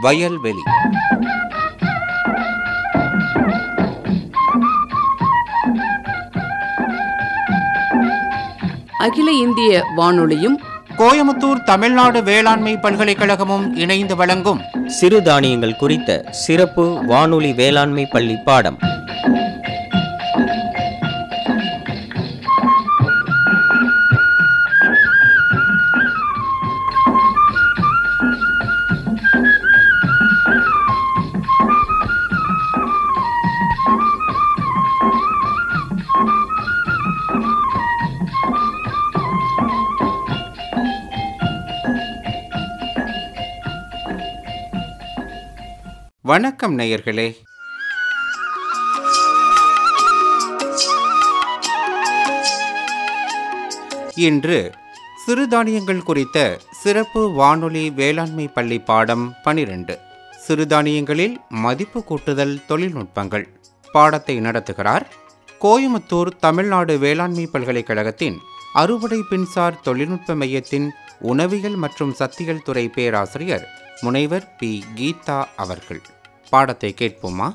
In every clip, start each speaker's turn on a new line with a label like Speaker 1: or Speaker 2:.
Speaker 1: வயல்வெளி
Speaker 2: அகில இந்திய வானொலியும்
Speaker 1: கோயமுத்தூர் தமிழ்நாடு வேளாண்மை பல்கலைக்கழகமும் இணைந்து வழங்கும்
Speaker 3: சிறுதானியங்கள் குறித்த சிறப்பு வானொலி வேளாண்மை பள்ளி பாடம்
Speaker 1: வணக்கம் நேயர்களே இன்று சிறுதானியங்கள் குறித்த சிறப்பு வானொலி வேளாண்மை பள்ளி பாடம் பனிரெண்டு சிறுதானியங்களில் மதிப்பு கூட்டுதல் தொழில்நுட்பங்கள் பாடத்தை நடத்துகிறார் கோயமுத்தூர் தமிழ்நாடு வேளாண்மை பல்கலைக்கழகத்தின் அறுவடை பின்சார் தொழில்நுட்ப மையத்தின் உணவியல் மற்றும் சத்தியல் துறை பேராசிரியர் முனைவர் பி கீதா அவர்கள் பாடத்தை கேட்போமா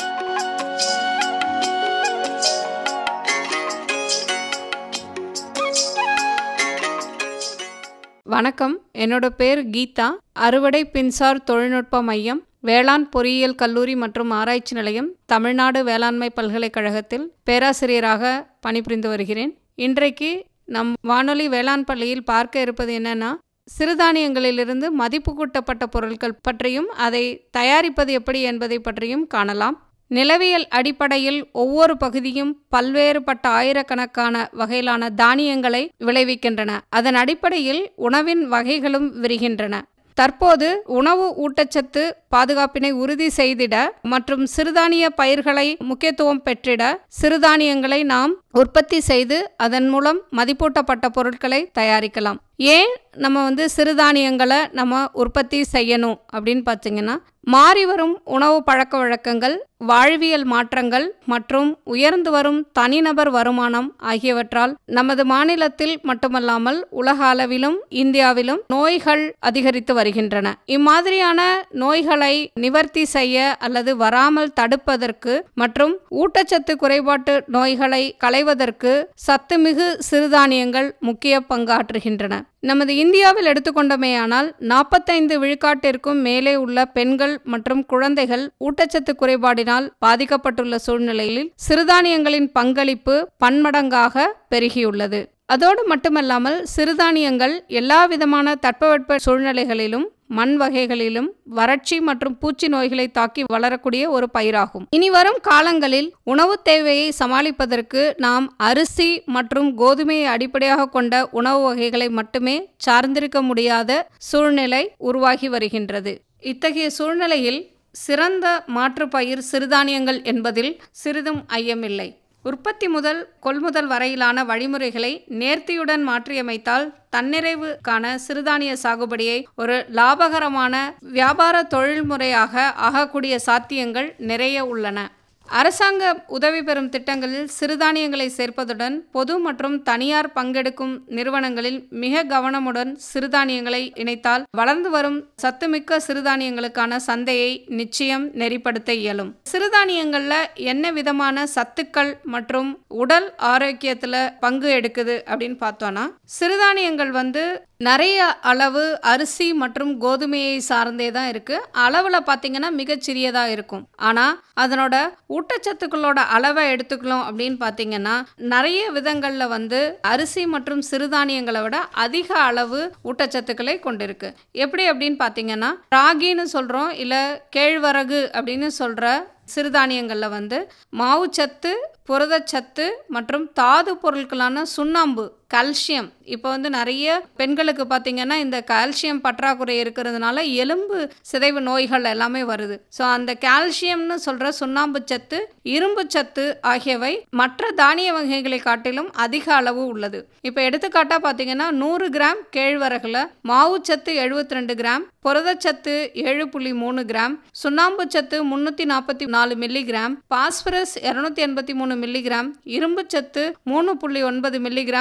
Speaker 4: வணக்கம் என்னோட பேர் கீதா அறுவடை பின்சார் தொழில்நுட்ப மையம் வேளாண் பொறியியல் கல்லூரி மற்றும் ஆராய்ச்சி நிலையம் தமிழ்நாடு வேளாண்மை பல்கலைக்கழகத்தில் பேராசிரியராக பணிபுரிந்து வருகிறேன் இன்றைக்கு நம் வானொலி வேளாண் பள்ளியில் பார்க்க இருப்பது என்னன்னா சிறுதானியங்களிலிருந்து மதிப்பு கூட்டப்பட்ட பொருட்கள் பற்றியும் அதை தயாரிப்பது எப்படி என்பதை பற்றியும் காணலாம் நிலவியல் அடிப்படையில் ஒவ்வொரு பகுதியும் பல்வேறுபட்ட ஆயிரக்கணக்கான வகையிலான தானியங்களை விளைவிக்கின்றன அதன் அடிப்படையில் உணவின் வகைகளும் விரிகின்றன தற்போது உணவு ஊட்டச்சத்து பாதுகாப்பினை உறுதி செய்திட மற்றும் சிறுதானிய பயிர்களை முக்கியத்துவம் பெற்றிட சிறுதானியங்களை நாம் உற்பத்தி செய்து அதன் மூலம் மதிப்பூட்டப்பட்ட பொருட்களை தயாரிக்கலாம் ஏன் நம்ம வந்து சிறுதானியங்களை நம்ம உற்பத்தி செய்யணும் அப்படின்னு பார்த்தீங்கன்னா மாறி வரும் உணவு பழக்க வழக்கங்கள் வாழ்வியல் மாற்றங்கள் மற்றும் உயர்ந்து வரும் தனிநபர் வருமானம் ஆகியவற்றால் நமது மாநிலத்தில் மட்டுமல்லாமல் உலக அளவிலும் இந்தியாவிலும் நோய்கள் அதிகரித்து வருகின்றன இம்மாதிரியான நோய்களை நிவர்த்தி செய்ய அல்லது வராமல் தடுப்பதற்கு மற்றும் ஊட்டச்சத்து குறைபாட்டு நோய்களை களைவதற்கு சத்துமிகு சிறுதானியங்கள் முக்கிய பங்காற்றுகின்றன நமது இந்தியாவில் எடுத்துக்கொண்டமேயானால் நாற்பத்தைந்து விழுக்காட்டிற்கும் மேலே உள்ள பெண்கள் மற்றும் குழந்தைகள் ஊட்டச்சத்து குறைபாடினால் பாதிக்கப்பட்டுள்ள சூழ்நிலையில் சிறுதானியங்களின் பங்களிப்பு பன்மடங்காக பெருகியுள்ளது அதோடு மட்டுமல்லாமல் சிறுதானியங்கள் எல்லா விதமான தட்பவெட்ப சூழ்நிலைகளிலும் மண் வகைகளிலும் வறட்சி மற்றும் பூச்சி நோய்களை தாக்கி வளரக்கூடிய ஒரு பயிராகும் இனி வரும் காலங்களில் உணவு தேவையை சமாளிப்பதற்கு நாம் அரிசி மற்றும் கோதுமையை அடிப்படையாக கொண்ட உணவு வகைகளை மட்டுமே சார்ந்திருக்க முடியாத சூழ்நிலை உருவாகி வருகின்றது இத்தகைய சூழ்நிலையில் சிறந்த மாற்றுப்பயிர் சிறுதானியங்கள் என்பதில் சிறிதும் ஐயமில்லை உற்பத்தி முதல் கொள்முதல் வரையிலான வழிமுறைகளை நேர்த்தியுடன் மாற்றியமைத்தால் தன்னிறைவுக்கான சிறுதானிய சாகுபடியை ஒரு லாபகரமான வியாபார தொழில்முறையாக ஆகக்கூடிய சாத்தியங்கள் நிறைய உள்ளன அரசாங்க உதவி பெறும் திட்டங்களில் சிறுதானியங்களை சேர்ப்பதுடன் பொது மற்றும் தனியார் பங்கெடுக்கும் நிறுவனங்களில் மிக கவனமுடன் சிறுதானியங்களை இணைத்தால் வளர்ந்து வரும் சத்துமிக்க சிறுதானியங்களுக்கான சந்தையை நிச்சயம் நெறிப்படுத்த இயலும் சிறுதானியங்கள்ல என்ன விதமான சத்துக்கள் மற்றும் உடல் ஆரோக்கியத்துல பங்கு எடுக்குது அப்படின்னு பார்த்தோன்னா சிறுதானியங்கள் வந்து நிறைய அளவு அரிசி மற்றும் கோதுமையை சார்ந்தே தான் இருக்கு அளவில் பார்த்தீங்கன்னா மிகச்சிறியதாக இருக்கும் ஆனால் அதனோட ஊட்டச்சத்துக்களோட அளவை எடுத்துக்கலாம் அப்படின்னு பார்த்தீங்கன்னா நிறைய விதங்களில் வந்து அரிசி மற்றும் சிறுதானியங்களை விட அதிக அளவு ஊட்டச்சத்துக்களை கொண்டிருக்கு எப்படி அப்படின்னு பார்த்தீங்கன்னா ராகின்னு சொல்கிறோம் இல்லை கேழ்வரகு அப்படின்னு சொல்கிற சிறுதானியங்களில் வந்து மாவுச்சத்து புரதச்சத்து மற்றும் தாது பொருட்களான சுண்ணாம்பு கால்சியம் இப்போ வந்து நிறைய பெண்களுக்கு பார்த்தீங்கன்னா இந்த கால்சியம் பற்றாக்குறை இருக்கிறதுனால எலும்பு சிதைவு நோய்கள் எல்லாமே வருது ஸோ அந்த கால்சியம்னு சொல்கிற சுண்ணாம்பு சத்து இரும்பு சத்து ஆகியவை மற்ற தானிய வகைகளை காட்டிலும் அதிக அளவு உள்ளது இப்போ எடுத்துக்காட்டாக பார்த்தீங்கன்னா நூறு கிராம் கேழ்வரகுல மாவுச்சத்து எழுபத்தி ரெண்டு கிராம் புரதச்சத்து ஏழு புள்ளி மூணு கிராம் சுண்ணாம்பு சத்து முன்னூற்றி நாற்பத்தி நாலு மில்லிகிராம் பாஸ்பரஸ் இரநூத்தி எண்பத்தி மூணு மில்லிகிராம் இரும்பு சத்து மூணு புள்ளி ஒன்பது மில்லிகிராம் உள்ளன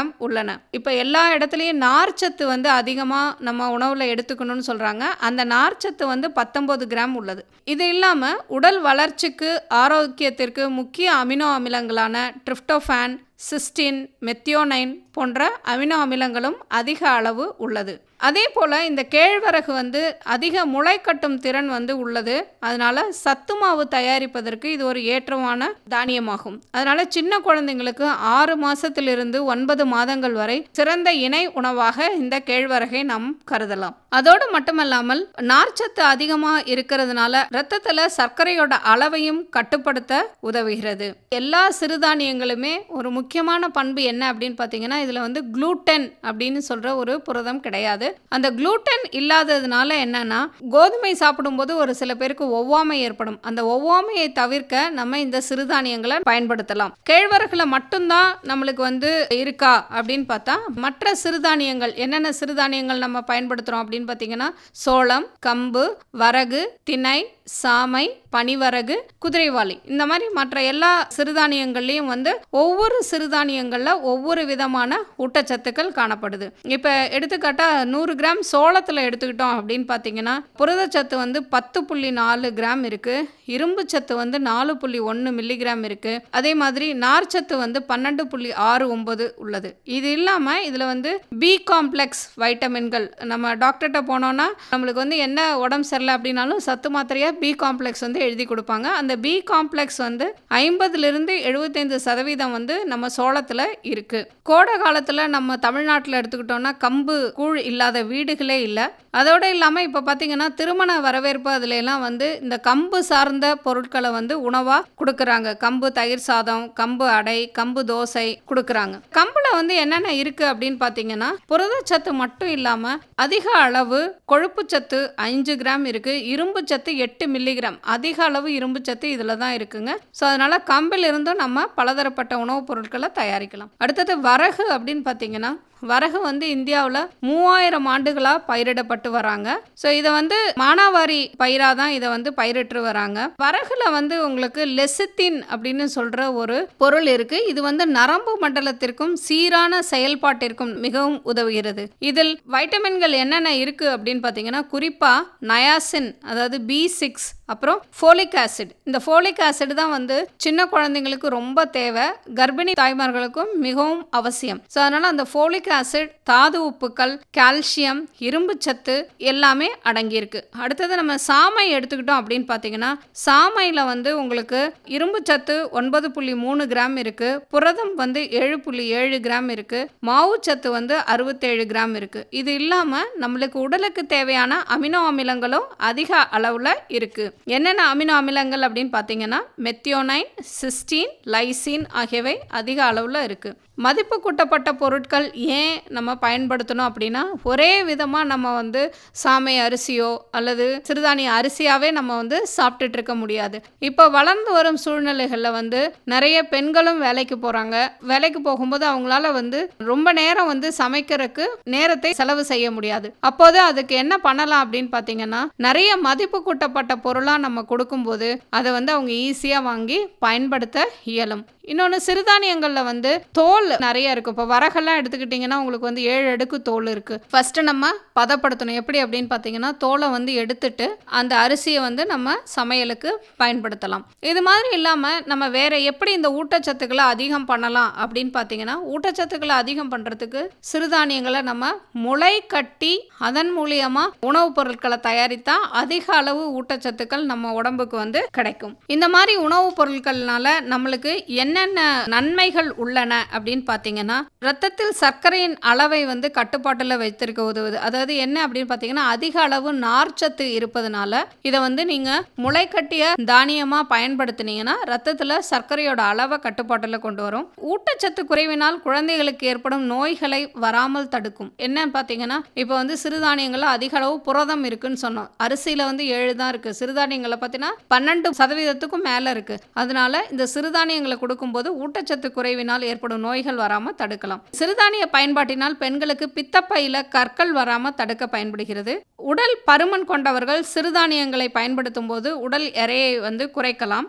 Speaker 4: உள்ளன இப்போ எல்லா இடத்துலையும் நார்ச்சத்து வந்து அதிகமாக நம்ம உணவில் எடுத்துக்கணும்னு சொல்கிறாங்க அந்த நார்ச்சத்து வந்து பத்தொம்பது கிராம் உள்ளது இது இல்லாமல் உடல் வளர்ச்சிக்கு ஆரோக்கியத்திற்கு முக்கிய அமினோ அமிலங்களான ட்ரிப்டோஃபேன் சிஸ்டின் மெத்தியோனைன் போன்ற அமினோ அமிலங்களும் அதிக அளவு உள்ளது அதே போல் இந்த கேழ்வரகு வந்து அதிக முளைக்கட்டும் திறன் வந்து உள்ளது அதனால சத்து மாவு தயாரிப்பதற்கு இது ஒரு ஏற்றமான தானியமாகும் அதனால சின்ன குழந்தைங்களுக்கு ஆறு மாசத்திலிருந்து ஒன்பது மாதங்கள் வரை சிறந்த இணை உணவாக இந்த கேழ்வரகை நாம் கருதலாம் அதோடு மட்டுமல்லாமல் நார்ச்சத்து அதிகமாக இருக்கிறதுனால ரத்தத்தில் சர்க்கரையோட அளவையும் கட்டுப்படுத்த உதவுகிறது எல்லா சிறுதானியங்களுமே ஒரு முக்கியமான பண்பு என்ன அப்படின்னு பார்த்தீங்கன்னா இதில் வந்து குளூட்டன் அப்படின்னு சொல்கிற ஒரு புரதம் கிடையாது அந்த குளூட்டன் இல்லாததுனால என்னன்னா கோதுமை சாப்பிடும்போது ஒரு சில பேருக்கு ஒவ்வாமை ஏற்படும் அந்த ஒவ்வாமையை தவிர்க்க நம்ம இந்த சிறுதானியங்களை பயன்படுத்தலாம் கேழ்வரகுல மட்டும்தான் நம்மளுக்கு வந்து இருக்கா அப்படின்னு பார்த்தா மற்ற சிறுதானியங்கள் என்னென்ன சிறுதானியங்கள் நம்ம பயன்படுத்துகிறோம் அப்படின்னு பார்த்தீங்கன்னா சோளம் கம்பு வரகு திணை சாமை பனிவரகு குதிரைவாளி இந்த மாதிரி மற்ற எல்லா சிறுதானியங்கள்லையும் வந்து ஒவ்வொரு சிறுதானியங்களில் ஒவ்வொரு விதமான ஊட்டச்சத்துக்கள் காணப்படுது இப்போ எடுத்துக்காட்டா நூறு கிராம் சோளத்தில் எடுத்துக்கிட்டோம் அப்படின்னு பார்த்தீங்கன்னா புரதச்சத்து வந்து பத்து புள்ளி நாலு கிராம் இருக்கு இரும்பு சத்து வந்து நாலு புள்ளி ஒன்று மில்லிகிராம் இருக்கு அதே மாதிரி நார்ச்சத்து வந்து பன்னெண்டு புள்ளி ஆறு ஒன்பது உள்ளது இது இல்லாமல் இதில் வந்து பி காம்ப்ளெக்ஸ் வைட்டமின்கள் நம்ம டாக்டர்கிட்ட போனோம்னா நம்மளுக்கு வந்து என்ன உடம்பு சரியில்லை அப்படின்னாலும் சத்து மாத்திரையாக பி காம்ப்ளெக்ஸ் வந்து எழுதி கொடுப்பாங்க அந்த பி காம்ப்ளெக்ஸ் வந்து ஐம்பதுலேருந்து எழுபத்தைந்து சதவீதம் வந்து நம்ம சோளத்தில் இருக்குது கோடை காலத்தில் நம்ம தமிழ்நாட்டில் எடுத்துக்கிட்டோம்னா கம்பு கூழ் இல்லாத வீடுகளே இல்லை அதோடு இல்லாமல் இப்போ பார்த்தீங்கன்னா திருமண வரவேற்பு அதுல எல்லாம் வந்து இந்த கம்பு சார்ந்த பொருட்களை வந்து உணவாக கொடுக்குறாங்க கம்பு தயிர் சாதம் கம்பு அடை கம்பு தோசை கொடுக்குறாங்க கம்பில் வந்து என்னென்ன இருக்குது அப்படின்னு பார்த்தீங்கன்னா புரதச்சத்து மட்டும் இல்லாமல் அதிக அளவு கொழுப்பு சத்து அஞ்சு கிராம் இருக்குது இரும்பு சத்து எட்டு மில்லிகிராம் அதிக அளவு இரும்பு சத்து இதில் தான் இருக்குங்க ஸோ அதனால் கம்பில் இருந்தும் நம்ம பலதரப்பட்ட உணவுப் பொருட்களை தயாரிக்கலாம் அடுத்தது வரகு அப்படின்னு பார்த்தீங்கன்னா வரகு வந்து இந்தியாவில் மூவாயிரம் ஆண்டுகளாக பயிரிடப்பட்டு வராங்க ஸோ இதை வந்து மானாவாரி பயிராக தான் இதை வந்து பயிரிட்டு வராங்க வரகுல வந்து உங்களுக்கு லெசித்தின் அப்படின்னு சொல்கிற ஒரு பொருள் இருக்குது இது வந்து நரம்பு மண்டலத்திற்கும் சீரான செயல்பாட்டிற்கும் மிகவும் உதவுகிறது இதில் வைட்டமின்கள் என்னென்ன இருக்குது அப்படின்னு பார்த்தீங்கன்னா குறிப்பாக நயாசின் அதாவது பி சிக்ஸ் அப்புறம் ஃபோலிக் ஆசிட் இந்த ஃபோலிக் ஆசிட் தான் வந்து சின்ன குழந்தைங்களுக்கு ரொம்ப தேவை கர்ப்பிணி தாய்மார்களுக்கும் மிகவும் அவசியம் ஸோ அதனால் அந்த ஃபோலிக் ஆசிட் தாது உப்புக்கள் கால்சியம் இரும்பு சத்து எல்லாமே அடங்கியிருக்கு அடுத்தது நம்ம சாமை எடுத்துக்கிட்டோம் அப்படின்னு பார்த்தீங்கன்னா சாமையில் வந்து உங்களுக்கு இரும்பு சத்து ஒன்பது புள்ளி மூணு கிராம் இருக்குது புரதம் வந்து ஏழு புள்ளி ஏழு கிராம் இருக்குது மாவு சத்து வந்து அறுபத்தேழு கிராம் இருக்குது இது இல்லாமல் நம்மளுக்கு உடலுக்கு தேவையான அமினோ அமிலங்களும் அதிக அளவில் இருக்குது என்னென்ன அமினோ அமிலங்கள் அப்படின்னு பார்த்தீங்கன்னா மெத்தியோனைன் சிஸ்டீன் லைசின் ஆகியவை அதிக அளவில் இருக்குது மதிப்பு கூட்டப்பட்ட பொருட்கள் ஏன் நம்ம பயன்படுத்தணும் அப்படின்னா ஒரே விதமாக நம்ம வந்து சாமை அரிசியோ அல்லது சிறுதானிய அரிசியாகவே நம்ம வந்து சாப்பிட்டுட்டு இருக்க முடியாது இப்போ வளர்ந்து வரும் சூழ்நிலைகளில் வந்து நிறைய பெண்களும் வேலைக்கு போகிறாங்க வேலைக்கு போகும்போது அவங்களால வந்து ரொம்ப நேரம் வந்து சமைக்கிறதுக்கு நேரத்தை செலவு செய்ய முடியாது அப்போது அதுக்கு என்ன பண்ணலாம் அப்படின்னு பார்த்தீங்கன்னா நிறைய மதிப்பு கூட்டப்பட்ட பொருளாக நம்ம கொடுக்கும்போது அதை வந்து அவங்க ஈஸியாக வாங்கி பயன்படுத்த இயலும் இன்னொன்று சிறுதானியங்களில் வந்து தோல் நிறைய இருக்கும் இப்போ வரகெல்லாம் எடுத்துக்கிட்டிங்கன்னா உங்களுக்கு வந்து ஏழு அடுக்கு தோல் இருக்குது ஃபஸ்ட்டு நம்ம பதப்படுத்தணும் எப்படி அப்படின்னு பார்த்தீங்கன்னா தோலை வந்து எடுத்துட்டு அந்த அரிசியை வந்து நம்ம சமையலுக்கு பயன்படுத்தலாம் இது மாதிரி இல்லாமல் நம்ம வேற எப்படி இந்த ஊட்டச்சத்துக்களை அதிகம் பண்ணலாம் அப்படின்னு பார்த்தீங்கன்னா ஊட்டச்சத்துக்களை அதிகம் பண்ணுறதுக்கு சிறுதானியங்களை நம்ம முளை கட்டி அதன் மூலியமாக உணவுப் பொருட்களை தயாரித்தா அதிக அளவு ஊட்டச்சத்துக்கள் நம்ம உடம்புக்கு வந்து கிடைக்கும் இந்த மாதிரி உணவுப் பொருட்கள்னால நம்மளுக்கு என்னென்ன நன்மைகள் உள்ளன அப்படின்னு பார்த்தீங்கன்னா ரத்தத்தில் சர்க்கரையின் அளவை வந்து கட்டுப்பாட்டில் வைத்திருக்க உதவுது அதாவது என்ன அப்படின்னு பார்த்தீங்கன்னா அதிக அளவு நார்ச்சத்து இருப்பதனால இதை வந்து நீங்கள் முளைக்கட்டிய தானியமாக பயன்படுத்தினீங்கன்னா ரத்தத்தில் சர்க்கரையோட அளவை கட்டுப்பாட்டில் கொண்டு வரும் ஊட்டச்சத்து குறைவினால் குழந்தைகளுக்கு ஏற்படும் நோய்களை வராமல் தடுக்கும் என்னன்னு பார்த்தீங்கன்னா இப்போ வந்து சிறுதானியங்களில் அதிக அளவு புரதம் இருக்குன்னு சொன்னோம் அரிசியில் வந்து ஏழு தான் இருக்குது சிறுதானியங்களை பார்த்தீங்கன்னா பன்னெண்டு சதவீதத்துக்கும் மேலே இருக்குது அதனால இந்த சிறுதானியங்களை கொடுக்கும்போது ஊட்டச்சத்து குறைவினால் ஏற்படும் நோய்கள் வராமல் தடுக்கலாம் சிறுதானிய பயன்பாட்டினால் பெண்களுக்கு பித்தப்பையில கற்கள் வராமல் தடுக்க பயன்படுகிறது உடல் பருமன் கொண்டவர்கள் சிறுதானியங்களை பயன்படுத்தும் போது உடல் எடையை வந்து குறைக்கலாம்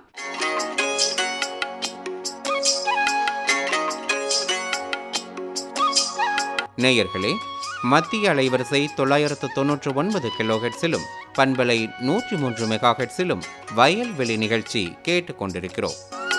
Speaker 1: நேயர்களே மத்திய அலைவரிசை தொள்ளாயிரத்து தொன்னூற்று ஒன்பது கிலோஹெட்ஸிலும் பண்பலை நூற்றி மூன்று மெகாஹெட்ஸிலும் வயல்வெளி நிகழ்ச்சி கேட்டுக்கொண்டிருக்கிறோம்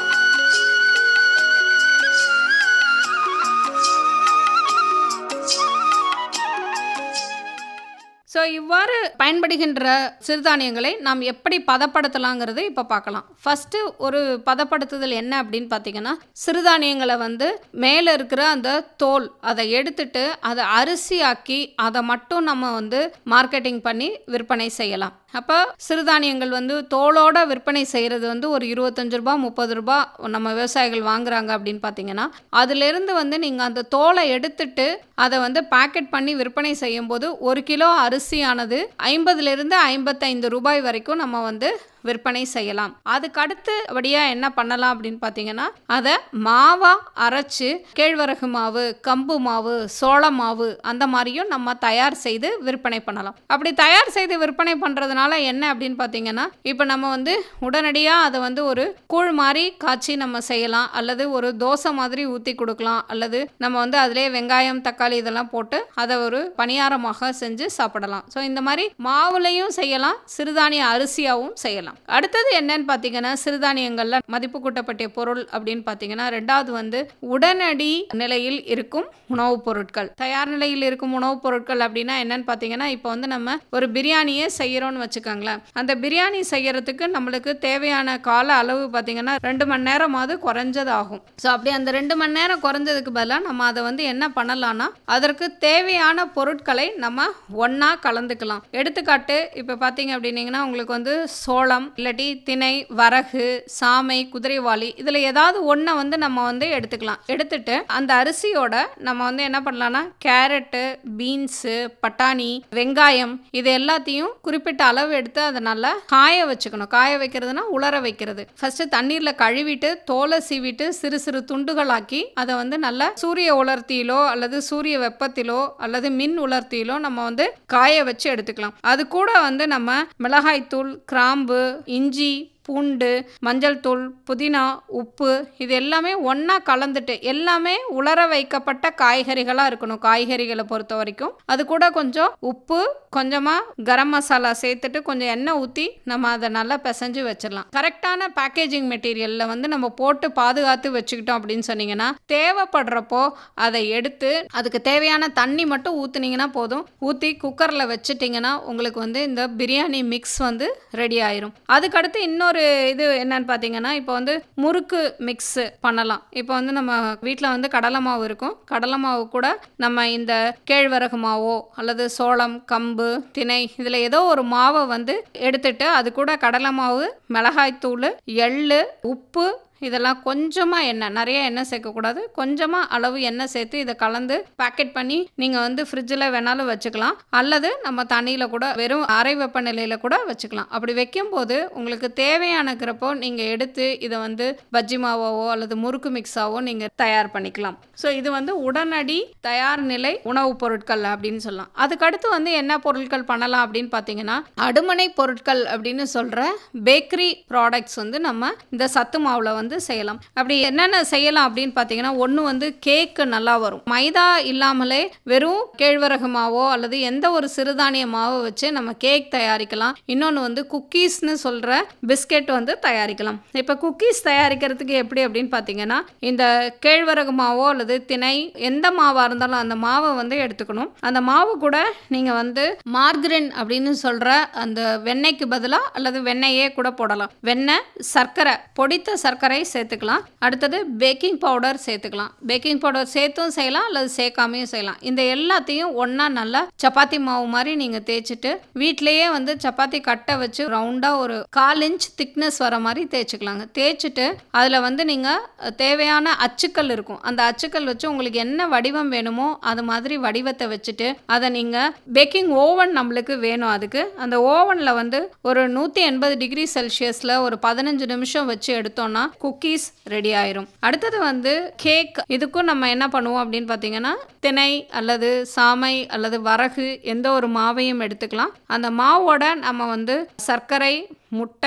Speaker 4: ஸோ இவ்வாறு பயன்படுகின்ற சிறுதானியங்களை நாம் எப்படி பதப்படுத்தலாங்கிறது இப்போ பார்க்கலாம் ஃபஸ்ட்டு ஒரு பதப்படுத்துதல் என்ன அப்படின்னு பார்த்தீங்கன்னா சிறுதானியங்களை வந்து மேலே இருக்கிற அந்த தோல் அதை எடுத்துட்டு அதை அரிசியாக்கி அதை மட்டும் நம்ம வந்து மார்க்கெட்டிங் பண்ணி விற்பனை செய்யலாம் அப்போ சிறுதானியங்கள் வந்து தோலோட விற்பனை செய்கிறது வந்து ஒரு இருபத்தஞ்சு ரூபா முப்பது ரூபா நம்ம விவசாயிகள் வாங்குறாங்க அப்படின்னு பார்த்தீங்கன்னா அதிலிருந்து வந்து நீங்கள் அந்த தோலை எடுத்துட்டு அதை வந்து பேக்கெட் பண்ணி விற்பனை செய்யும்போது ஒரு கிலோ அரிசியானது ஐம்பதுலேருந்து ஐம்பத்தைந்து ரூபாய் வரைக்கும் நம்ம வந்து விற்பனை செய்யலாம் அதுக்கு அடுத்தபடியாக என்ன பண்ணலாம் அப்படின்னு பார்த்தீங்கன்னா அதை மாவா அரைச்சு கேழ்வரகு மாவு கம்பு மாவு சோள மாவு அந்த மாதிரியும் நம்ம தயார் செய்து விற்பனை பண்ணலாம் அப்படி தயார் செய்து விற்பனை பண்ணுறதுனால என்ன அப்படின்னு பார்த்தீங்கன்னா இப்போ நம்ம வந்து உடனடியாக அதை வந்து ஒரு கூழ் மாதிரி காய்ச்சி நம்ம செய்யலாம் அல்லது ஒரு தோசை மாதிரி ஊற்றி கொடுக்கலாம் அல்லது நம்ம வந்து அதிலே வெங்காயம் தக்காளி இதெல்லாம் போட்டு அதை ஒரு பணியாரமாக செஞ்சு சாப்பிடலாம் ஸோ இந்த மாதிரி மாவுலையும் செய்யலாம் சிறுதானிய அரிசியாகவும் செய்யலாம் அடுத்தது என்னன்னு பார்த்தீங்கன்னா சிறுதானியங்கள்ல மதிப்பு கூட்டப்பட்ட பொருள் அப்படின்னு பார்த்தீங்கன்னா ரெண்டாவது வந்து உடனடி நிலையில் இருக்கும் உணவுப் பொருட்கள் தயார் நிலையில் இருக்கும் உணவுப் பொருட்கள் அப்படின்னா என்னன்னு பார்த்தீங்கன்னா இப்போ வந்து நம்ம ஒரு பிரியாணியே செய்யறோம்னு வச்சுக்கோங்களேன் அந்த பிரியாணி செய்யறதுக்கு நம்மளுக்கு தேவையான கால அளவு பார்த்தீங்கன்னா ரெண்டு மணி நேரமாவது குறைஞ்சது ஆகும் ஸோ அப்படி அந்த ரெண்டு மணி நேரம் குறைஞ்சதுக்கு பதிலாக நம்ம அதை வந்து என்ன பண்ணலாம்னா அதற்கு தேவையான பொருட்களை நம்ம ஒன்றா கலந்துக்கலாம் எடுத்துக்காட்டு இப்போ பார்த்தீங்க அப்படின்னீங்கன்னா உங்களுக்கு வந்து சோளம் இல்லாட்டி திணை வரகு சாமை குதிரைவாளி இதில் ஏதாவது ஒன்றை வந்து நம்ம வந்து எடுத்துக்கலாம் எடுத்துட்டு அந்த அரிசியோட நம்ம வந்து என்ன பண்ணலாம்னா கேரட்டு பீன்ஸு பட்டாணி வெங்காயம் இது எல்லாத்தையும் குறிப்பிட்ட அளவு எடுத்து அதை நல்லா காய வச்சுக்கணும் காய வைக்கிறதுனா உலர வைக்கிறது ஃபர்ஸ்ட் தண்ணீரில் கழுவிட்டு தோலை சீவிட்டு சிறு சிறு துண்டுகளாக்கி அதை வந்து நல்லா சூரிய உலர்த்தியிலோ அல்லது சூரிய வெப்பத்திலோ அல்லது மின் உலர்த்தியிலோ நம்ம வந்து காய வச்சு எடுத்துக்கலாம் அது கூட வந்து நம்ம மிளகாய்த்தூள் கிராம்பு இஞ்சி பூண்டு மஞ்சள் தூள் புதினா உப்பு இது எல்லாமே ஒன்றா கலந்துட்டு எல்லாமே உலர வைக்கப்பட்ட காய்கறிகளாக இருக்கணும் காய்கறிகளை பொறுத்த வரைக்கும் அது கூட கொஞ்சம் உப்பு கொஞ்சமாக கரம் மசாலா சேர்த்துட்டு கொஞ்சம் எண்ணெய் ஊற்றி நம்ம அதை நல்லா பிசைஞ்சு வச்சிடலாம் கரெக்டான பேக்கேஜிங் மெட்டீரியலில் வந்து நம்ம போட்டு பாதுகாத்து வச்சுக்கிட்டோம் அப்படின்னு சொன்னீங்கன்னா தேவைப்படுறப்போ அதை எடுத்து அதுக்கு தேவையான தண்ணி மட்டும் ஊற்றுனீங்கன்னா போதும் ஊற்றி குக்கரில் வச்சுட்டிங்கன்னா உங்களுக்கு வந்து இந்த பிரியாணி மிக்ஸ் வந்து ரெடி ஆயிரும் அதுக்கடுத்து இன்னொரு இது என்னன்னு பார்த்தீங்கன்னா இப்போ வந்து முறுக்கு மிக்ஸ் பண்ணலாம் இப்போ வந்து நம்ம வீட்டில் வந்து கடலை மாவு இருக்கும் கடலை மாவு கூட நம்ம இந்த கேழ்வரகு மாவோ அல்லது சோளம் கம்பு திணை இதில் ஏதோ ஒரு மாவை வந்து எடுத்துட்டு அது கூட கடலை மாவு மிளகாய்த்தூள் எள்ளு உப்பு இதெல்லாம் கொஞ்சமாக எண்ணெய் நிறைய எண்ணெய் சேர்க்கக்கூடாது கொஞ்சமாக அளவு எண்ணெய் சேர்த்து இதை கலந்து பேக்கெட் பண்ணி நீங்கள் வந்து ஃப்ரிட்ஜில் வேணாலும் வச்சுக்கலாம் அல்லது நம்ம தண்ணியில் கூட வெறும் அரை வெப்பநிலையில் கூட வச்சுக்கலாம் அப்படி வைக்கும்போது உங்களுக்கு தேவையானக்கிறப்போ நீங்கள் எடுத்து இதை வந்து பஜ்ஜி மாவாவோ அல்லது முறுக்கு மிக்ஸாவோ நீங்கள் தயார் பண்ணிக்கலாம் ஸோ இது வந்து உடனடி தயார் நிலை உணவுப் பொருட்கள் அப்படின்னு சொல்லலாம் அதுக்கடுத்து வந்து என்ன பொருட்கள் பண்ணலாம் அப்படின்னு பார்த்தீங்கன்னா அடுமனை பொருட்கள் அப்படின்னு சொல்கிற பேக்கரி ப்ராடக்ட்ஸ் வந்து நம்ம இந்த சத்து மாவில் வந்து வந்து செய்யலாம் அப்படி என்னென்ன செய்யலாம் அப்படின்னு பார்த்தீங்கன்னா ஒன்று வந்து கேக்கு நல்லா வரும் மைதா இல்லாமலே வெறும் கேழ்வரகு மாவோ அல்லது எந்த ஒரு சிறுதானிய மாவோ வச்சு நம்ம கேக் தயாரிக்கலாம் இன்னொன்று வந்து குக்கீஸ்னு சொல்கிற பிஸ்கெட் வந்து தயாரிக்கலாம் இப்போ குக்கீஸ் தயாரிக்கிறதுக்கு எப்படி அப்படின்னு பார்த்தீங்கன்னா இந்த கேழ்வரகு மாவோ அல்லது திணை எந்த மாவாக இருந்தாலும் அந்த மாவை வந்து எடுத்துக்கணும் அந்த மாவு கூட நீங்கள் வந்து மார்கரின் அப்படின்னு சொல்கிற அந்த வெண்ணெய்க்கு பதிலாக அல்லது வெண்ணெயே கூட போடலாம் வெண்ணெய் சர்க்கரை பொடித்த சர்க்கரை சேர்த்துக்கலாம் அடுத்தது பேக்கிங் பவுடர் சேர்த்துக்கலாம் பேக்கிங் பவுடர் சேர்த்தும் செய்யலாம் அல்லது சேர்க்காமையும் செய்யலாம் இந்த எல்லாத்தையும் ஒன்றா நல்லா சப்பாத்தி மாவு மாதிரி நீங்கள் தேய்ச்சிட்டு வீட்டிலேயே வந்து சப்பாத்தி கட்டை வச்சு ரவுண்டாக ஒரு கால் இன்ச் திக்னஸ் வர மாதிரி தேய்ச்சிக்கலாங்க தேய்ச்சிட்டு அதில் வந்து நீங்கள் தேவையான அச்சுக்கள் இருக்கும் அந்த அச்சுக்கள் வச்சு உங்களுக்கு என்ன வடிவம் வேணுமோ அது மாதிரி வடிவத்தை வச்சுட்டு அதை நீங்கள் பேக்கிங் ஓவன் நம்மளுக்கு வேணும் அதுக்கு அந்த ஓவனில் வந்து ஒரு நூற்றி எண்பது டிகிரி செல்சியஸில் ஒரு பதினஞ்சு நிமிஷம் வச்சு எடுத்தோம்னா குக்கீஸ் ரெடி ஆயிரும் அடுத்தது வந்து கேக் இதுக்கும் நம்ம என்ன பண்ணுவோம் அப்படின்னு பார்த்தீங்கன்னா திணை அல்லது சாமை அல்லது வரகு எந்த ஒரு மாவையும் எடுத்துக்கலாம் அந்த மாவோட நம்ம வந்து சர்க்கரை முட்டை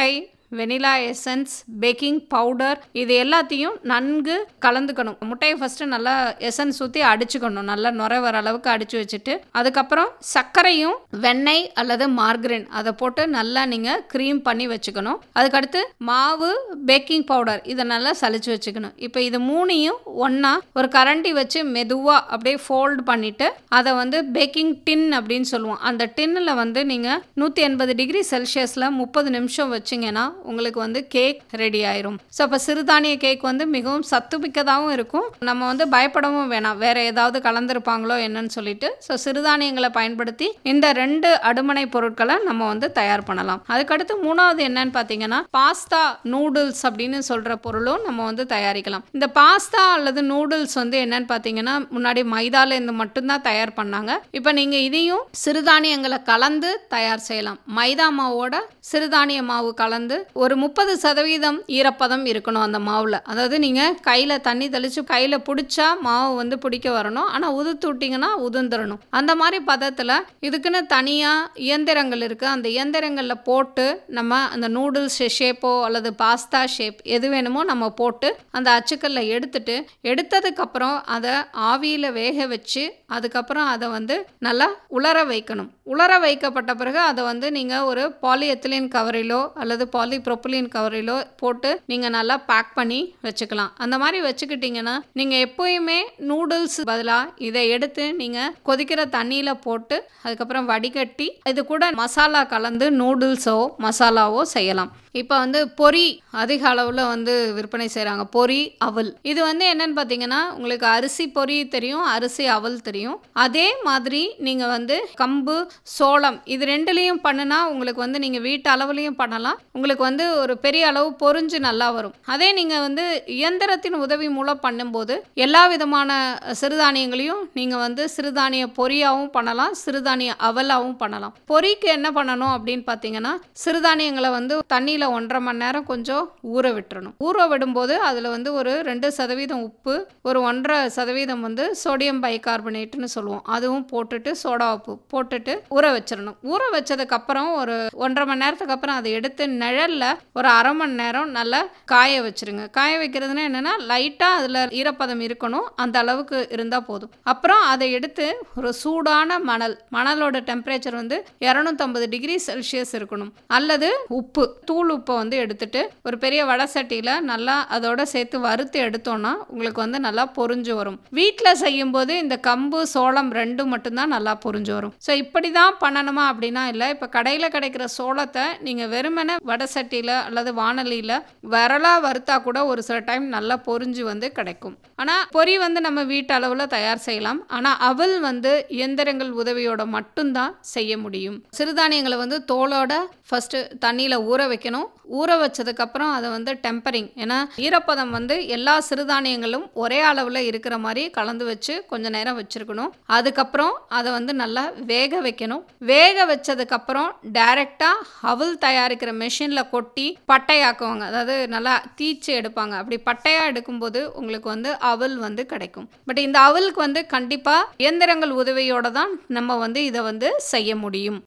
Speaker 4: வெனிலா எசன்ஸ் பேக்கிங் பவுடர் இது எல்லாத்தையும் நன்கு கலந்துக்கணும் முட்டையை ஃபஸ்ட்டு நல்லா எசன்ஸ் ஊற்றி அடிச்சுக்கணும் நல்லா நுரை வர அளவுக்கு அடித்து வச்சுட்டு அதுக்கப்புறம் சர்க்கரையும் வெண்ணெய் அல்லது மார்கரின் அதை போட்டு நல்லா நீங்கள் க்ரீம் பண்ணி வச்சுக்கணும் அதுக்கடுத்து மாவு பேக்கிங் பவுடர் இதை நல்லா சலிச்சு வச்சுக்கணும் இப்போ இது மூணையும் ஒன்றா ஒரு கரண்டி வச்சு மெதுவாக அப்படியே ஃபோல்டு பண்ணிவிட்டு அதை வந்து பேக்கிங் டின் அப்படின்னு சொல்லுவோம் அந்த டின்னில் வந்து நீங்கள் நூற்றி எண்பது டிகிரி செல்சியஸில் முப்பது நிமிஷம் வச்சிங்கன்னா உங்களுக்கு வந்து கேக் ரெடி ஆயிரும் ஸோ அப்போ சிறுதானிய கேக் வந்து மிகவும் சத்துமிக்கதாகவும் இருக்கும் நம்ம வந்து பயப்படவும் வேணாம் வேற ஏதாவது கலந்துருப்பாங்களோ என்னன்னு சொல்லிட்டு ஸோ சிறுதானியங்களை பயன்படுத்தி இந்த ரெண்டு அடுமனை பொருட்களை நம்ம வந்து தயார் பண்ணலாம் அதுக்கடுத்து மூணாவது என்னன்னு பார்த்தீங்கன்னா பாஸ்தா நூடுல்ஸ் அப்படின்னு சொல்கிற பொருளும் நம்ம வந்து தயாரிக்கலாம் இந்த பாஸ்தா அல்லது நூடுல்ஸ் வந்து என்னன்னு பார்த்தீங்கன்னா முன்னாடி மைதால இருந்து மட்டும்தான் தயார் பண்ணாங்க இப்போ நீங்கள் இதையும் சிறுதானியங்களை கலந்து தயார் செய்யலாம் மைதா மாவோட சிறுதானிய மாவு கலந்து ஒரு முப்பது சதவீதம் ஈரப்பதம் இருக்கணும் அந்த மாவில் அதாவது நீங்கள் கையில் தண்ணி தெளித்து கையில் பிடிச்சா மாவு வந்து பிடிக்க வரணும் ஆனால் உதுத்து விட்டிங்கன்னா உதிர்ந்துடணும் அந்த மாதிரி பதத்தில் இதுக்குன்னு தனியாக இயந்திரங்கள் இருக்குது அந்த இயந்திரங்களில் போட்டு நம்ம அந்த நூடுல்ஸ் ஷேப்போ அல்லது பாஸ்தா ஷேப் எது வேணுமோ நம்ம போட்டு அந்த அச்சுக்கல்ல எடுத்துட்டு எடுத்ததுக்கப்புறம் அதை ஆவியில் வேக வச்சு அதுக்கப்புறம் அதை வந்து நல்லா உலர வைக்கணும் உலர வைக்கப்பட்ட பிறகு அதை வந்து நீங்கள் ஒரு பாலிஎத்திலின் கவரிலோ அல்லது பாலி ப்ரொப்பலின் கவரிலோ போட்டு நீங்கள் நல்லா பேக் பண்ணி வச்சுக்கலாம் அந்த மாதிரி வச்சுக்கிட்டிங்கன்னா நீங்கள் எப்போயுமே நூடுல்ஸ் பதிலாக இதை எடுத்து நீங்கள் கொதிக்கிற தண்ணியில் போட்டு அதுக்கப்புறம் வடிகட்டி இது கூட மசாலா கலந்து நூடுல்ஸோ மசாலாவோ செய்யலாம் இப்போ வந்து பொரி அதிக அளவில் வந்து விற்பனை செய்கிறாங்க பொரி அவல் இது வந்து என்னன்னு பார்த்தீங்கன்னா உங்களுக்கு அரிசி பொரி தெரியும் அரிசி அவல் தெரியும் அதே மாதிரி நீங்கள் வந்து கம்பு சோளம் இது ரெண்டுலேயும் பண்ணுனா உங்களுக்கு வந்து நீங்கள் வீட்டு அளவுலையும் பண்ணலாம் உங்களுக்கு வந்து ஒரு பெரிய அளவு பொரிஞ்சு நல்லா வரும் அதே நீங்கள் வந்து இயந்திரத்தின் உதவி மூலம் பண்ணும்போது எல்லா விதமான சிறுதானியங்களையும் நீங்கள் வந்து சிறுதானிய பொரியாகவும் பண்ணலாம் சிறுதானிய அவலாகவும் பண்ணலாம் பொரிக்கு என்ன பண்ணணும் அப்படின்னு பார்த்தீங்கன்னா சிறுதானியங்களை வந்து தண்ணியில் ஒன்றரை மணி நேரம் கொஞ்சம் ஊற விட்டுறணும் ஊற விடும்போது அதில் வந்து ஒரு ரெண்டு சதவீதம் உப்பு ஒரு ஒன்றரை சதவீதம் வந்து சோடியம் பைகார்பனேட்னு சொல்லுவோம் அதுவும் போட்டுட்டு சோடா உப்பு போட்டுட்டு ஊற வச்சிடணும் ஊற வச்சதுக்கப்புறம் ஒரு ஒன்றரை மணி நேரத்துக்கு அப்புறம் அதை எடுத்து நிழலில் ஒரு அரை மணி நேரம் நல்லா காய வச்சிருங்க காய வைக்கிறதுனா என்னென்னா லைட்டாக அதில் ஈரப்பதம் இருக்கணும் அந்த அளவுக்கு இருந்தால் போதும் அப்புறம் அதை எடுத்து ஒரு சூடான மணல் மணலோட டெம்பரேச்சர் வந்து இரநூத்தம்பது டிகிரி செல்சியஸ் இருக்கணும் அல்லது உப்பு தூள் உப்பை வந்து எடுத்துட்டு ஒரு பெரிய வடை சட்டியில் நல்லா அதோட சேர்த்து வறுத்து எடுத்தோம்னா உங்களுக்கு வந்து நல்லா பொரிஞ்சு வரும் வீட்டில் செய்யும்போது இந்த கம்பு சோளம் ரெண்டும் மட்டும்தான் நல்லா பொரிஞ்சு வரும் ஸோ இப்படி தான் பண்ணணுமா அப்படின்னா இல்லை இப்போ கடையில் கிடைக்கிற சோளத்தை நீங்கள் வெறுமனே வடை சட்டியில் அல்லது வானலியில் வரலாக வறுத்தா கூட ஒரு சில டைம் நல்லா பொரிஞ்சு வந்து கிடைக்கும் ஆனால் பொரி வந்து நம்ம வீட்டு அளவில் தயார் செய்யலாம் ஆனால் அவல் வந்து இயந்திரங்கள் உதவியோட மட்டும்தான் செய்ய முடியும் சிறுதானியங்களை வந்து தோலோட ஃபஸ்ட்டு தண்ணியில் ஊற வைக்கணும் ஊற வச்சதுக்கப்புறம் அதை வந்து டெம்பரிங் ஏன்னா ஈரப்பதம் வந்து எல்லா சிறுதானியங்களும் ஒரே அளவில் இருக்கிற மாதிரி கலந்து வச்சு கொஞ்ச நேரம் வச்சுருக்கணும் அதுக்கப்புறம் அதை வந்து நல்லா வேக வைக்கணும் வேக வச்சதுக்கப்புறம் டைரெக்டாக அவல் தயாரிக்கிற மெஷினில் கொட்டி பட்டையாக்குவாங்க அதாவது நல்லா தீச்சு எடுப்பாங்க அப்படி பட்டையாக எடுக்கும்போது உங்களுக்கு வந்து அவல் வந்து கிடைக்கும் பட் இந்த அவலுக்கு வந்து கண்டிப்பாக இயந்திரங்கள் உதவியோட தான் நம்ம வந்து இதை வந்து செய்ய முடியும்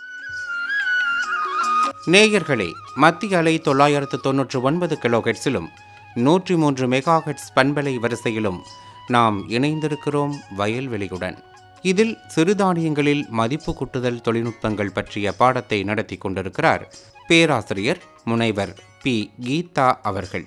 Speaker 1: நேயர்களே மத்திய அலை தொள்ளாயிரத்து தொன்னூற்று ஒன்பது கிலோஹெட்ஸிலும் நூற்றி மூன்று மெகாஹெட்ஸ் பண்பலை வரிசையிலும் நாம் இணைந்திருக்கிறோம் வயல்வெளியுடன் இதில் சிறுதானியங்களில் மதிப்பு கூட்டுதல் தொழில்நுட்பங்கள் பற்றிய பாடத்தை நடத்தி கொண்டிருக்கிறார் பேராசிரியர் முனைவர் பி கீதா அவர்கள்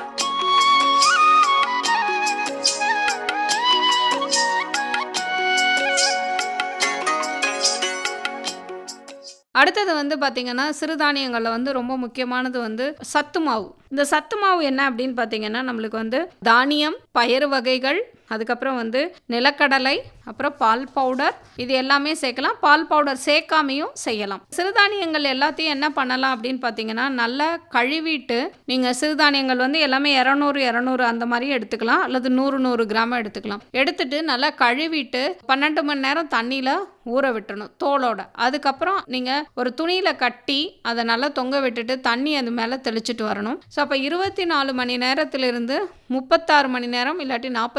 Speaker 4: அடுத்தது வந்து பார்த்திங்கன்னா சிறுதானியங்களில் வந்து ரொம்ப முக்கியமானது வந்து சத்து மாவு இந்த சத்து மாவு என்ன அப்படின்னு பார்த்தீங்கன்னா நம்மளுக்கு வந்து தானியம் பயறு வகைகள் அதுக்கப்புறம் வந்து நிலக்கடலை அப்புறம் பால் பவுடர் இது எல்லாமே சேர்க்கலாம் பால் பவுடர் சேர்க்காமையும் செய்யலாம் சிறுதானியங்கள் எல்லாத்தையும் என்ன பண்ணலாம் அப்படின்னு பார்த்தீங்கன்னா நல்லா கழுவிட்டு நீங்கள் சிறுதானியங்கள் வந்து எல்லாமே இரநூறு இரநூறு அந்த மாதிரி எடுத்துக்கலாம் அல்லது நூறு நூறு கிராம் எடுத்துக்கலாம் எடுத்துட்டு நல்லா கழுவிட்டு பன்னெண்டு மணி நேரம் தண்ணியில் ஊற விட்டுறணும் தோலோட அதுக்கப்புறம் நீங்கள் ஒரு துணியில் கட்டி அதை நல்லா தொங்க விட்டுட்டு தண்ணி அது மேலே தெளிச்சிட்டு வரணும் ஸோ அப்போ இருபத்தி நாலு மணி நேரத்திலிருந்து முப்பத்தாறு மணி நேரம் இல்லாட்டி நாற்பத்தெட்டு மணி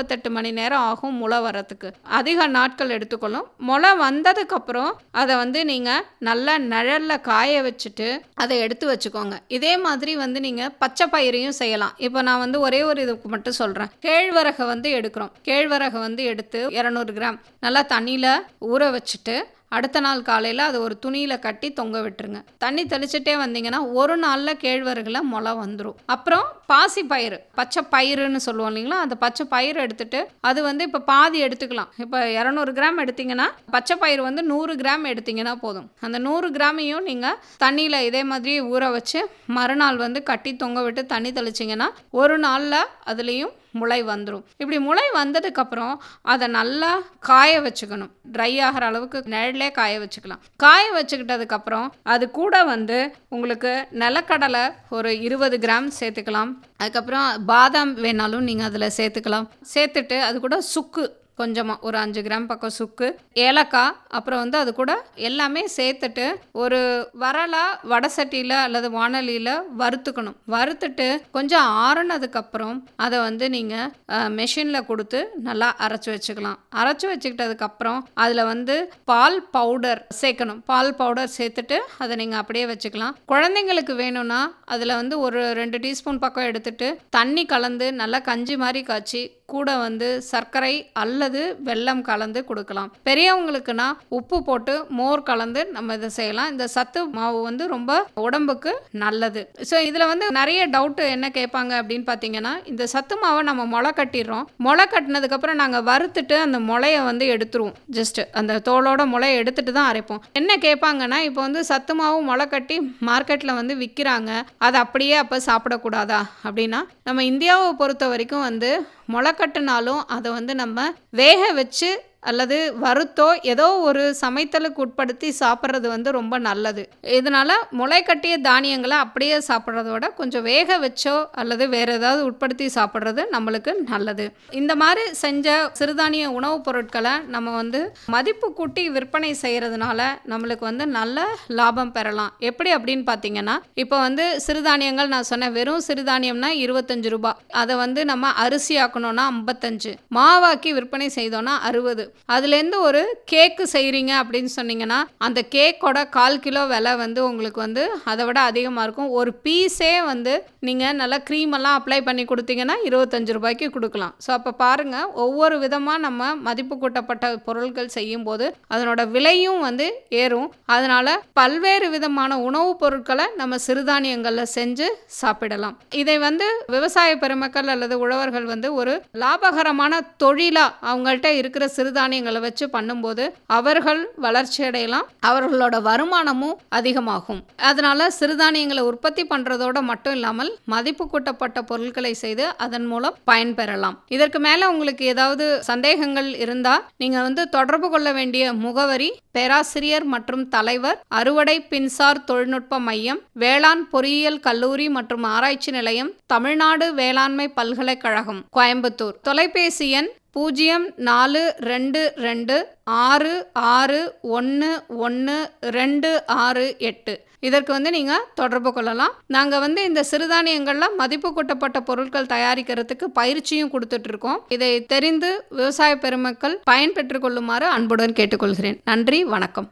Speaker 4: மணி நேரம் ஆகும் முளை வரத்துக்கு அதிக நாட்கள் எடுத்துக்கொள்ளும் முளை வந்ததுக்கப்புறம் அதை வந்து நீங்கள் நல்லா நிழலில் காய வச்சுட்டு அதை எடுத்து வச்சுக்கோங்க இதே மாதிரி வந்து நீங்கள் பச்சை பயிரையும் செய்யலாம் இப்போ நான் வந்து ஒரே ஒரு இதுக்கு மட்டும் சொல்கிறேன் கேழ்வரகை வந்து எடுக்கிறோம் கேழ்வரகை வந்து எடுத்து இரநூறு கிராம் நல்லா தண்ணியில் ஊற வச்சுட்டு அடுத்த நாள் காலையில் அதை ஒரு துணியில் கட்டி தொங்க விட்டுருங்க தண்ணி தெளிச்சிட்டே வந்தீங்கன்னா ஒரு நாளில் கேழ்வரகுல முளை வந்துடும் அப்புறம் பாசி பயிறு பச்சை பயிறுன்னு சொல்லுவோம் இல்லைங்களா அந்த பச்சை பயிறு எடுத்துட்டு அது வந்து இப்போ பாதி எடுத்துக்கலாம் இப்போ இரநூறு கிராம் எடுத்தீங்கன்னா பச்சை பயிறு வந்து நூறு கிராம் எடுத்தீங்கன்னா போதும் அந்த நூறு கிராமையும் நீங்கள் தண்ணியில் இதே மாதிரி ஊற வச்சு மறுநாள் வந்து கட்டி தொங்க விட்டு தண்ணி தெளிச்சிங்கன்னா ஒரு நாளில் அதுலேயும் முளை வந்துடும் இப்படி முளை வந்ததுக்கப்புறம் அதை நல்லா காய வச்சுக்கணும் ட்ரை ஆகிற அளவுக்கு நிழலே காய வச்சுக்கலாம் காய வச்சுக்கிட்டதுக்கப்புறம் அது கூட வந்து உங்களுக்கு நிலக்கடலை ஒரு இருபது கிராம் சேர்த்துக்கலாம் அதுக்கப்புறம் பாதாம் வேணாலும் நீங்கள் அதில் சேர்த்துக்கலாம் சேர்த்துட்டு அது கூட சுக்கு கொஞ்சமாக ஒரு அஞ்சு கிராம் பக்கம் சுக்கு ஏலக்காய் அப்புறம் வந்து அது கூட எல்லாமே சேர்த்துட்டு ஒரு வரலா வடை சட்டியில் அல்லது வானலியில் வறுத்துக்கணும் வறுத்துட்டு கொஞ்சம் ஆறுனதுக்கப்புறம் அதை வந்து நீங்கள் மெஷினில் கொடுத்து நல்லா அரைச்சி வச்சுக்கலாம் அரைச்சி வச்சுக்கிட்டதுக்கப்புறம் அதில் வந்து பால் பவுடர் சேர்க்கணும் பால் பவுடர் சேர்த்துட்டு அதை நீங்கள் அப்படியே வச்சுக்கலாம் குழந்தைங்களுக்கு வேணும்னா அதில் வந்து ஒரு ரெண்டு டீஸ்பூன் பக்கம் எடுத்துட்டு தண்ணி கலந்து நல்லா கஞ்சி மாதிரி காய்ச்சி கூட வந்து சர்க்கரை அல்லது வெல்லம் கலந்து கொடுக்கலாம் பெரியவங்களுக்குனா உப்பு போட்டு மோர் கலந்து நம்ம இதை செய்யலாம் இந்த சத்து மாவு வந்து ரொம்ப உடம்புக்கு நல்லது ஸோ இதில் வந்து நிறைய டவுட்டு என்ன கேட்பாங்க அப்படின்னு பார்த்தீங்கன்னா இந்த சத்து மாவை நம்ம முளை கட்டிடுறோம் முளை கட்டினதுக்கப்புறம் நாங்கள் வறுத்துட்டு அந்த முளையை வந்து எடுத்துருவோம் ஜஸ்ட் அந்த தோலோட முளையை எடுத்துட்டு தான் அரைப்போம் என்ன கேட்பாங்கன்னா இப்போ வந்து சத்து மாவு முளை கட்டி மார்க்கெட்டில் வந்து விற்கிறாங்க அதை அப்படியே அப்போ சாப்பிடக்கூடாதா அப்படின்னா நம்ம இந்தியாவை பொறுத்த வரைக்கும் வந்து முளைக்கட்டுனாலும் அதை வந்து நம்ம வேக வச்சு அல்லது வறுத்தோ ஏதோ ஒரு சமைத்தலுக்கு உட்படுத்தி சாப்பிட்றது வந்து ரொம்ப நல்லது இதனால் முளை கட்டிய தானியங்களை அப்படியே சாப்பிட்றதோட கொஞ்சம் வேக வச்சோ அல்லது வேறு ஏதாவது உட்படுத்தி சாப்பிட்றது நம்மளுக்கு நல்லது இந்த மாதிரி செஞ்ச சிறுதானிய உணவுப் பொருட்களை நம்ம வந்து மதிப்பு கூட்டி விற்பனை செய்கிறதுனால நம்மளுக்கு வந்து நல்ல லாபம் பெறலாம் எப்படி அப்படின்னு பார்த்தீங்கன்னா இப்போ வந்து சிறுதானியங்கள் நான் சொன்னேன் வெறும் சிறுதானியம்னா இருபத்தஞ்சு ரூபாய் அதை வந்து நம்ம அரிசி ஆக்கணும்னா ஐம்பத்தஞ்சு மாவாக்கி விற்பனை செய்தோம்னா அறுபது அதுலேருந்து ஒரு கேக்கு செய்கிறீங்க அப்படின்னு சொன்னீங்கன்னா அந்த கேக்கோட கால் கிலோ விலை வந்து உங்களுக்கு வந்து அதை விட அதிகமாக இருக்கும் ஒரு பீஸே வந்து நீங்கள் நல்லா க்ரீம் எல்லாம் அப்ளை பண்ணி கொடுத்தீங்கன்னா இருபத்தஞ்சு ரூபாய்க்கு கொடுக்கலாம் ஸோ அப்போ பாருங்கள் ஒவ்வொரு விதமாக நம்ம மதிப்பு கூட்டப்பட்ட பொருட்கள் செய்யும்போது அதனோட விலையும் வந்து ஏறும் அதனால் பல்வேறு விதமான உணவுப் பொருட்களை நம்ம சிறுதானியங்களில் செஞ்சு சாப்பிடலாம் இதை வந்து விவசாய பெருமக்கள் அல்லது உழவர்கள் வந்து ஒரு லாபகரமான தொழிலாக அவங்கள்ட்ட இருக்கிற சிறுதானியங்களை வச்சு பண்ணும்போது அவர்கள் வளர்ச்சி அடையலாம் அவர்களோட வருமானமும் அதிகமாகும் அதனால சிறுதானியங்களை உற்பத்தி பண்ணுறதோட மட்டும் இல்லாமல் மதிப்பு கூட்டப்பட்ட பொருட்களை செய்து அதன் மூலம் பயன்பெறலாம் இதற்கு மேலே உங்களுக்கு ஏதாவது சந்தேகங்கள் இருந்தால் நீங்கள் வந்து தொடர்பு கொள்ள வேண்டிய முகவரி பேராசிரியர் மற்றும் தலைவர் அறுவடை பின்சார் தொழில்நுட்ப மையம் வேளாண் பொறியியல் கல்லூரி மற்றும் ஆராய்ச்சி நிலையம் தமிழ்நாடு வேளாண்மை பல்கலைக்கழகம் கோயம்புத்தூர் தொலைபேசி எண் பூஜ்ஜியம் நாலு ரெண்டு ரெண்டு ஆறு ஆறு ஒன்று ஒன்று ரெண்டு ஆறு எட்டு இதற்கு வந்து நீங்கள் தொடர்பு கொள்ளலாம் நாங்கள் வந்து இந்த சிறுதானியங்களில் மதிப்பு கூட்டப்பட்ட பொருட்கள் தயாரிக்கிறதுக்கு பயிற்சியும் கொடுத்துட்ருக்கோம் இதை தெரிந்து விவசாய பெருமக்கள் பயன்பெற்றுக் கொள்ளுமாறு அன்புடன் கேட்டுக்கொள்கிறேன் நன்றி வணக்கம்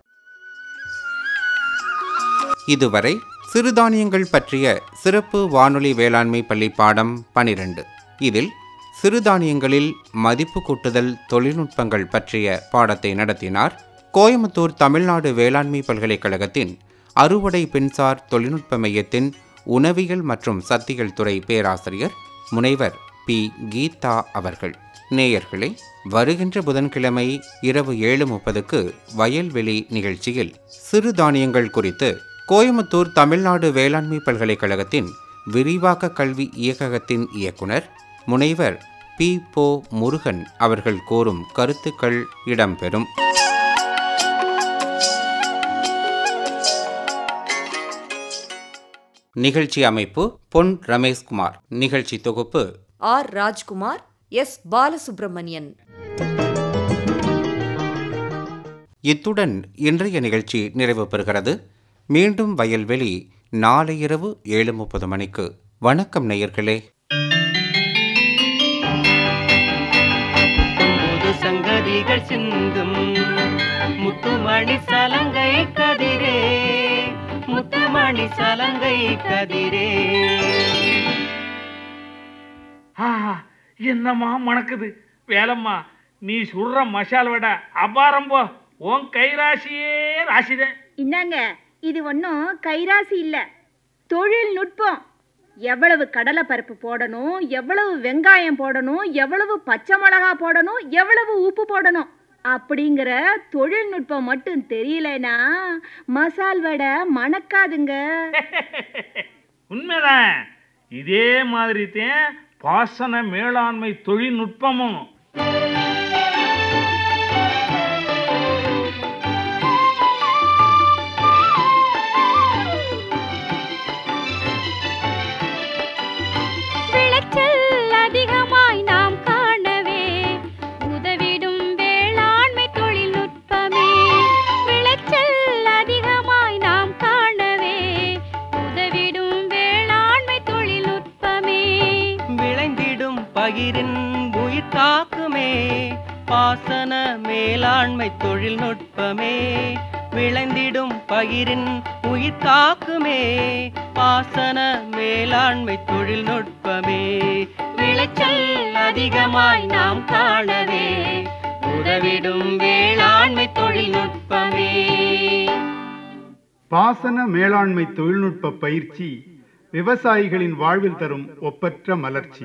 Speaker 1: இதுவரை சிறுதானியங்கள் பற்றிய சிறப்பு வானொலி வேளாண்மை பள்ளி பாடம் பனிரெண்டு இதில் சிறுதானியங்களில் மதிப்பு கூட்டுதல் தொழில்நுட்பங்கள் பற்றிய பாடத்தை நடத்தினார் கோயம்புத்தூர் தமிழ்நாடு வேளாண்மை பல்கலைக்கழகத்தின் அறுவடை பின்சார் தொழில்நுட்ப மையத்தின் உணவியல் மற்றும் சத்தியல் துறை பேராசிரியர் முனைவர் பி கீதா அவர்கள் நேயர்களே வருகின்ற புதன்கிழமை இரவு ஏழு முப்பதுக்கு வயல்வெளி நிகழ்ச்சியில் சிறுதானியங்கள் குறித்து கோயம்புத்தூர் தமிழ்நாடு வேளாண்மை பல்கலைக்கழகத்தின் விரிவாக்க கல்வி இயக்ககத்தின் இயக்குனர் முனைவர் பி போ முருகன் அவர்கள் கோரும் கருத்துக்கள் இடம்பெறும் நிகழ்ச்சி அமைப்பு பொன் ரமேஷ்குமார் நிகழ்ச்சி தொகுப்பு
Speaker 5: ஆர் ராஜ்குமார் எஸ் பாலசுப்ரமணியன்
Speaker 1: இத்துடன் இன்றைய நிகழ்ச்சி நிறைவு பெறுகிறது மீண்டும் வயல்வெளி நாளை இரவு ஏழு முப்பது மணிக்கு வணக்கம் நேயர்களே
Speaker 6: சங்கதிகள் சிந்தும் முத்துமணி சலங்கை கதிரே முத்துமணி சலங்கை கதிரே
Speaker 7: ஆஹா, என்னம்மா மணக்குது வேலம்மா நீ சுடுற மசால் வடை அபாரம் போ உன் கைராசியே ராசிதான்
Speaker 8: இந்தாங்க இது ஒன்றும் கைராசி இல்லை தொழில்நுட்பம் எவ்வளவு கடலை பருப்பு போடணும் எவ்வளவு வெங்காயம் போடணும் எவ்வளவு பச்சை மிளகா போடணும் எவ்வளவு உப்பு போடணும் அப்படிங்கிற தொழில்நுட்பம் மட்டும் தெரியலனா மசால் வடை மணக்காதுங்க
Speaker 7: உண்மைதான் இதே மாதிரி தான் பாசன மேலாண்மை தொழில்நுட்பமும்
Speaker 9: விளைச்சல் அதிகமாய் நாம் காணவே உதவிடும் வேளாண்மை தொழில்நுட்பமே விளைச்சல் அதிகமாய் நாம் காணவே உதவிடும் வேளாண்மை தொழில்நுட்பமே
Speaker 6: விளைந்திடும் பகிரின் உயிர் காக்குமே பாசன மேலாண்மை தொழில்நுட்பமே விளைந்திடும் பகிரின் உயிர் காக்குமே பாசன மேலாண்மை தொழில்நுட்பமே விளைச்சல் அதிகமாய் நாம் காணவே உதவிடும் வேளாண்மை தொழில்நுட்பமே
Speaker 10: பாசன மேலாண்மை தொழில்நுட்ப பயிற்சி விவசாயிகளின் வாழ்வில் தரும் ஒப்பற்ற மலர்ச்சி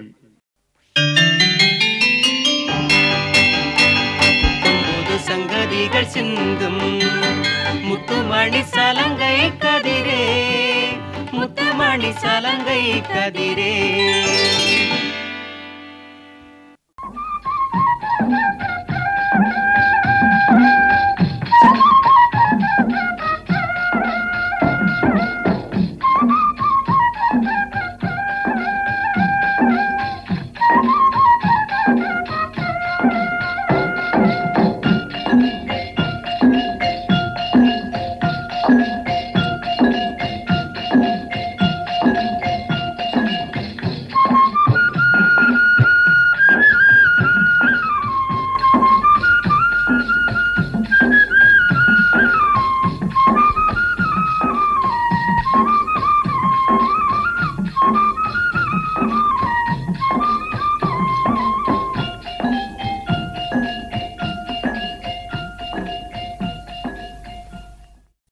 Speaker 6: புது சங்கதிகள் சிந்தும் முத்துமணி சலங்கை கதிரே முத்துமணி சலங்கை கதிரே